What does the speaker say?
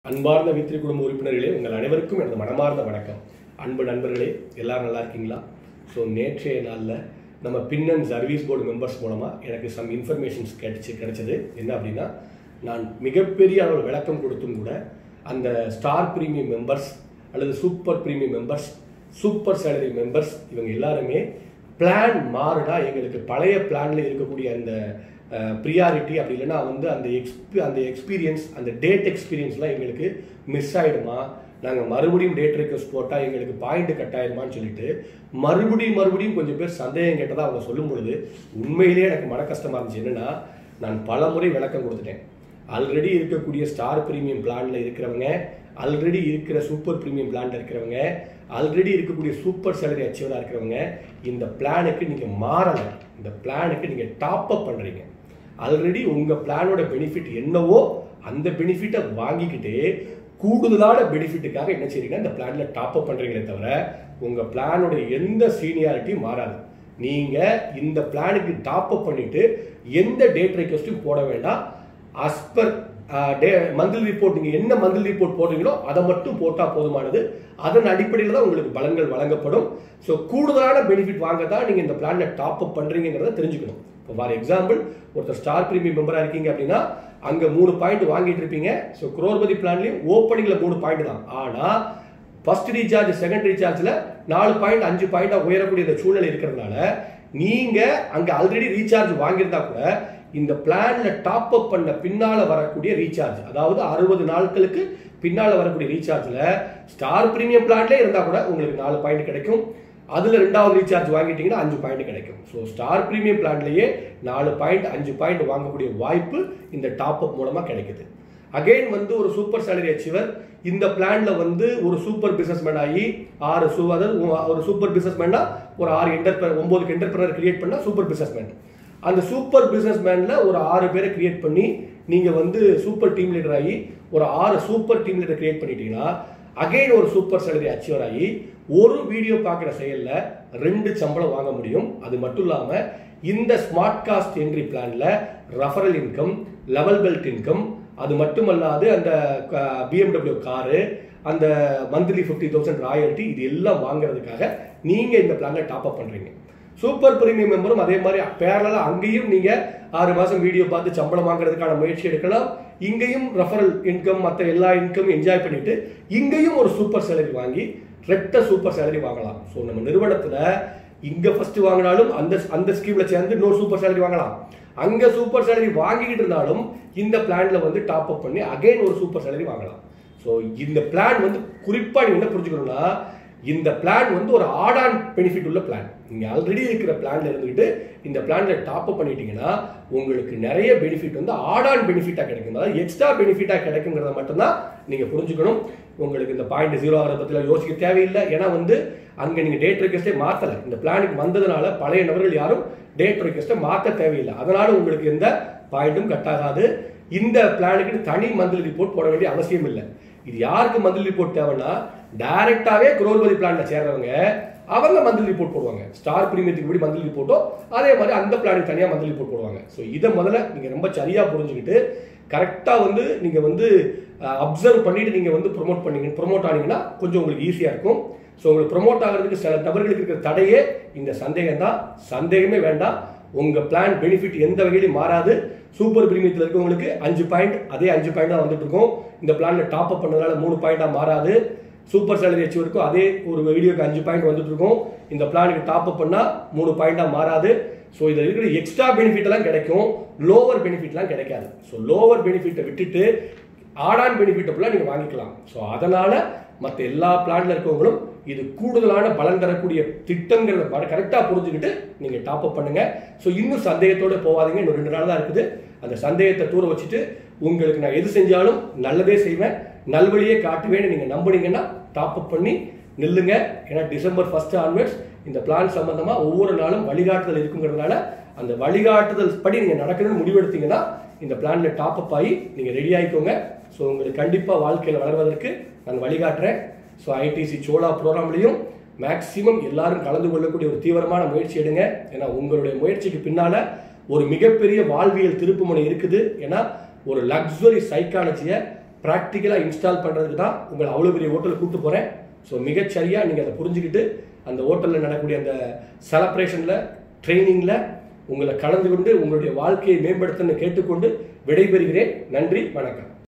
அன்பார்ந்த வித்திரி குடும்ப உறுப்பினர்களே உங்கள் அனைவருக்கும் எனது மனமார்ந்த வணக்கம் அன்பு நண்பர்களே எல்லாரும் நல்லா இருக்கீங்களா ஸோ நேற்றைய நாளில் நம்ம pin and service board members மூலமாக எனக்கு சம் இன்ஃபர்மேஷன்ஸ் கிடைச்சி கிடைச்சது என்ன அப்படின்னா நான் மிகப்பெரிய அளவு விளக்கம் கொடுத்தும் கூட அந்த ஸ்டார் பிரீமியம் மெம்பர்ஸ் அல்லது super premium members super salary members இவங்க எல்லாருமே பிளான் மாறுடா எங்களுக்கு பழைய பிளான்ல இருக்கக்கூடிய அந்த ப்ரியாரிட்டி அப்படி இல்லைன்னா வந்து அந்த எக்ஸ்பி அந்த எக்ஸ்பீரியன்ஸ் அந்த டேட் எக்ஸ்பீரியன்ஸ்லாம் எங்களுக்கு மிஸ் ஆகிடுமா நாங்கள் மறுபடியும் டேட் ரெக்வஸ்ட் போட்டால் எங்களுக்கு பாயிண்ட் கட் ஆயிருமான்னு சொல்லிட்டு மறுபடியும் மறுபடியும் கொஞ்சம் பேர் சந்தேகம் கேட்டதாக அவங்க சொல்லும் பொழுது உண்மையிலேயே எனக்கு மன கஷ்டமாக இருந்துச்சு என்னன்னா நான் பல முறை விளக்கம் கொடுத்துட்டேன் ஆல்ரெடி இருக்கக்கூடிய ஸ்டார் பிரீமியம் பிளான்ல இருக்கிறவங்க ஆல்ரெடி இருக்கிற சூப்பர் பிரீமியம் பிளான்ல இருக்கிறவங்க ஆல்ரெடி இருக்கக்கூடிய சூப்பர் சேலரி அச்சீவராக இருக்கிறவங்க இந்த பிளானுக்கு நீங்கள் மாறலை இந்த பிளானுக்கு நீங்கள் டாப் அப் பண்ணுறீங்க ஆல்ரெடி உங்கள் பிளானோட பெனிஃபிட் என்னவோ அந்த பெனிஃபிட்டை வாங்கிக்கிட்டே கூடுதலான பெனிஃபிட்டுக்காக என்ன செய்றீங்கன்னா இந்த பிளான்ல டாப் அப் பண்ணுறீங்களே தவிர உங்கள் பிளானோட எந்த சீனியாரிட்டியும் மாறாது நீங்கள் இந்த பிளானுக்கு டாப் அப் பண்ணிட்டு எந்த டேட் ரெக்வஸ்ட்டும் போட வேண்டாம் as per day monthly report நீங்கள் என்ன மந்த்லி ரிப்போர்ட் போடுறீங்களோ அதை மட்டும் போட்டால் போதுமானது அதன் அடிப்படையில் தான் உங்களுக்கு பலன்கள் வழங்கப்படும் ஸோ கூடுதலான பெனிஃபிட் வாங்க தான் நீங்கள் இந்த பிளானை டாப் அப் பண்ணுறீங்கிறத தெரிஞ்சுக்கணும் இப்போ ஃபார் எக்ஸாம்பிள் ஒருத்தர் ஸ்டார் பிரீமியம் மெம்பராக இருக்கீங்க அப்படின்னா அங்கே மூணு பாயிண்ட் வாங்கிட்டு இருப்பீங்க ஸோ குரோர்பதி பிளான்லேயும் ஓப்பனிங்கில் மூணு பாயிண்ட் தான் ஆனால் ஃபர்ஸ்ட் ரீசார்ஜ் செகண்ட் ரீசார்ஜில் நாலு பாயிண்ட் அஞ்சு பாயிண்டாக உயரக்கூடிய இந்த சூழ்நிலை இருக்கிறதுனால நீங்கள் அங்கே ஆல்ரெடி ரீசார்ஜ் வாங்கியிருந்தா கூட இந்த பிளான்ல டாப் அப் பண்ண பின்னால வரக்கூடிய ரீசார்ஜ் அதாவது அறுபது நாட்களுக்கு பின்னால வரக்கூடிய ரீசார்ஜ்ல ஸ்டார் பிரீமியம் பிளான்ல இருந்தா கூட உங்களுக்கு நாலு பாயிண்ட் கிடைக்கும் அதுல ரெண்டாவது ரீசார்ஜ் வாங்கிட்டீங்கன்னா அஞ்சு பாயிண்ட் கிடைக்கும் ஸோ ஸ்டார் பிரீமியம் பிளான்லயே நாலு பாயிண்ட் அஞ்சு பாயிண்ட் வாங்கக்கூடிய வாய்ப்பு இந்த டாப் அப் மூலமா கிடைக்குது அகைன் வந்து ஒரு சூப்பர் சேலரி அச்சீவர் இந்த பிளான்ல வந்து ஒரு சூப்பர் பிசினஸ்மேன் ஆகி ஆறு சூ அதாவது ஒரு சூப்பர் பிசினஸ்மேனா ஒரு ஆறு என்டர்பிரனர் ஒன்பது என்டர்பிரனர் கிரியேட் பண்ணா சூப்பர் பிசினஸ்மேன் அந்த சூப்பர் பிசினஸ் மேன்ல ஒரு ஆறு பேரை கிரியேட் பண்ணி நீங்க வந்து சூப்பர் டீம் லீடர் ஆகி ஒரு ஆறு சூப்பர் டீம் லீடர் கிரியேட் பண்ணிட்டீங்கன்னா அகைன் ஒரு சூப்பர் சேலரி அச்சீவர் ஆகி ஒரு வீடியோ பார்க்குற செயல்ல ரெண்டு சம்பளம் வாங்க முடியும் அது மட்டும் இல்லாம இந்த ஸ்மார்ட் காஸ்ட் என்ட்ரி பிளான்ல referral income level belt income அது மட்டுமல்லாது அந்த பிஎம்டபிள்யூ காரு அந்த மந்த்லி ஃபிஃப்டி தௌசண்ட் ராயல்ட்டி இது எல்லாம் வாங்குறதுக்காக நீங்க இந்த பிளான்ல டாப் அப் பண்றீங்க சூப்பர் பிரீமியம் மெம்பரும் அதே மாதிரி பேரலாக அங்கேயும் நீங்க ஆறு மாசம் வீடியோ பார்த்து சம்பளம் வாங்குறதுக்கான முயற்சி எடுக்கலாம் இங்கேயும் ரெஃபரல் இன்கம் மற்ற எல்லா இன்கம் என்ஜாய் பண்ணிட்டு இங்கேயும் ஒரு சூப்பர் சேலரி வாங்கி ரெட்ட சூப்பர் சேலரி வாங்கலாம் ஸோ நம்ம நிறுவனத்துல இங்க ஃபர்ஸ்ட் வாங்கினாலும் அந்த அந்த ஸ்கீம்ல சேர்ந்து இன்னொரு சூப்பர் சேலரி வாங்கலாம் அங்க சூப்பர் சேலரி வாங்கிக்கிட்டு இருந்தாலும் இந்த பிளான்ல வந்து டாப் அப் பண்ணி அகைன் ஒரு சூப்பர் சேலரி வாங்கலாம் ஸோ இந்த பிளான் வந்து குறிப்பா நீங்க என்ன புரிஞ்சுக்கணும்னா இந்த பிளான் வந்து ஒரு ஆடான் பெனிஃபிட் உள்ள பிளான் நீங்கள் ஆல்ரெடி இருக்கிற பிளான்ல இருந்துக்கிட்டு இந்த பிளான்ல டாப் அப் பண்ணிட்டீங்கன்னா உங்களுக்கு நிறைய பெனிஃபிட் வந்து ஆடான் பெனிஃபிட்டாக கிடைக்கும் அதாவது எக்ஸ்ட்ரா பெனிஃபிட்டாக கிடைக்குங்கிறத மட்டும்தான் நீங்கள் புரிஞ்சுக்கணும் உங்களுக்கு இந்த பாயிண்ட் ஜீரோ ஆகிறத பற்றிலாம் யோசிக்க தேவையில்லை ஏன்னா வந்து அங்கே நீங்கள் டேட் ரெக்வஸ்ட்டே மாற்றலை இந்த பிளானுக்கு வந்ததுனால பழைய நபர்கள் யாரும் டேட் ரெக்வஸ்ட்டை மாற்ற தேவையில்லை அதனால உங்களுக்கு எந்த பாயிண்ட்டும் கட் ஆகாது இந்த பிளானுக்கு தனி மந்த்லி ரிப்போர்ட் போட வேண்டிய அவசியம் இல்லை இது யாருக்கு மந்த்லி ரிப்போர்ட் தேவைன்னா டைரக்டாவே குரோர்பதி பிளான்ல சேர்றவங்க அவங்க மந்த்லி ரிப்போர்ட் போடுவாங்க ஸ்டார் பிரீமியத்துக்கு எப்படி மந்த்லி ரிப்போர்ட்டோ அதே மாதிரி அந்த பிளானுக்கு தனியாக மந்த்லி ரிப்போர்ட் போடுவாங்க ஸோ இதை முதல்ல நீங்கள் ரொம்ப சரியாக புரிஞ்சுக்கிட்டு கரெக்டாக வந்து நீங்கள் வந்து அப்சர்வ் பண்ணிட்டு நீங்கள் வந்து ப்ரொமோட் பண்ணீங்க ப்ரொமோட் ஆனீங்கன்னா கொஞ்சம் உங்களுக்கு ஈஸியாக இருக்கும் ஸோ உங்களுக்கு ப்ரொமோட் ஆகிறதுக்கு சில நபர்களுக்கு இருக்கிற தடையே இந்த சந்தேகம் தான் சந்தேகமே வேண்டாம் உங்க பிளான் பெனிஃபிட் எந்த வகையிலும் மாறாது சூப்பர் பிரீமியத்தில் இருக்கவங்களுக்கு அஞ்சு பாயிண்ட் அதே அஞ்சு பாயிண்ட் தான் வந்துட்டு இருக்கும் இந்த பிளான்ல டாப் அப் பண்ணதுனால மூணு பாயிண்டா மாறாது சூப்பர் சேலரி அச்சீவருக்கும் அதே ஒரு வீடியோக்கு அஞ்சு பாயிண்ட் வந்துட்டு இருக்கும் இந்த பிளானுக்கு டாப் அப் பண்ணா மூணு பாயிண்டா மாறாது ஸோ இதில் இருக்கிற எக்ஸ்ட்ரா பெனிஃபிட் எல்லாம் கிடைக்கும் லோவர் பெனிஃபிட்லாம் கிடைக்காது ஸோ லோவர் பெனிஃபிட்டை விட்டுட்டு ஆடான் பெனிஃபிட்டை ஃபுல்லாக நீங்கள் வாங்கிக்கலாம் ஸோ அதனால மற்ற எல்லா பிளான்ல இருக்கவங்களும் இது கூடுதலான பலன் தரக்கூடிய திட்டங்கிறத கரெக்டாக புரிஞ்சுக்கிட்டு நீங்கள் டாப் அப் பண்ணுங்க ஸோ இன்னும் சந்தேகத்தோடு போகாதீங்க இன்னும் ரெண்டு நாள் தான் இருக்குது அந்த சந்தேகத்தை தூர வச்சுட்டு உங்களுக்கு நான் எது செஞ்சாலும் நல்லதே செய்வேன் நல்வழியே காட்டுவேன்னு நீங்கள் நம்புனீங்கன்னா டாப் அப் பண்ணி நில்லுங்க ஏன்னா டிசம்பர் ஃபர்ஸ்ட் ஆன்வர்ட்ஸ் இந்த பிளான் சம்பந்தமாக ஒவ்வொரு நாளும் வழிகாட்டுதல் இருக்குங்கிறதுனால அந்த வழிகாட்டுதல் படி நீங்கள் நடக்கணும்னு முடிவெடுத்தீங்கன்னா இந்த பிளான்ல டாப் அப் ஆகி நீங்கள் ரெடி ஆகிக்கோங்க ஸோ உங்களுக்கு கண்டிப்பாக வாழ்க்கையில் வளர்வதற்கு நான் வழிகாட்டுறேன் ஸோ ஐடிசி சோலா ப்ரோக்ராம்லையும் மேக்சிமம் எல்லாரும் கலந்து கொள்ளக்கூடிய ஒரு தீவிரமான முயற்சி எடுங்க ஏன்னா உங்களுடைய முயற்சிக்கு பின்னால ஒரு மிகப்பெரிய வாழ்வியல் திருப்புமுனை இருக்குது ஏன்னா ஒரு லக்ஸுரி சைக்காலஜியை ப்ராக்டிக்கலாக இன்ஸ்டால் பண்ணுறதுக்கு தான் உங்களை அவ்வளோ பெரிய ஹோட்டலுக்கு கூட்டு போகிறேன் ஸோ மிகச்சரியாக நீங்கள் அதை புரிஞ்சுக்கிட்டு அந்த ஹோட்டலில் நடக்கக்கூடிய அந்த செலப்ரேஷனில் ட்ரைனிங்கில் உங்களை கலந்து கொண்டு உங்களுடைய வாழ்க்கையை மேம்படுத்தன்னு கேட்டுக்கொண்டு விடைபெறுகிறேன் நன்றி வணக்கம்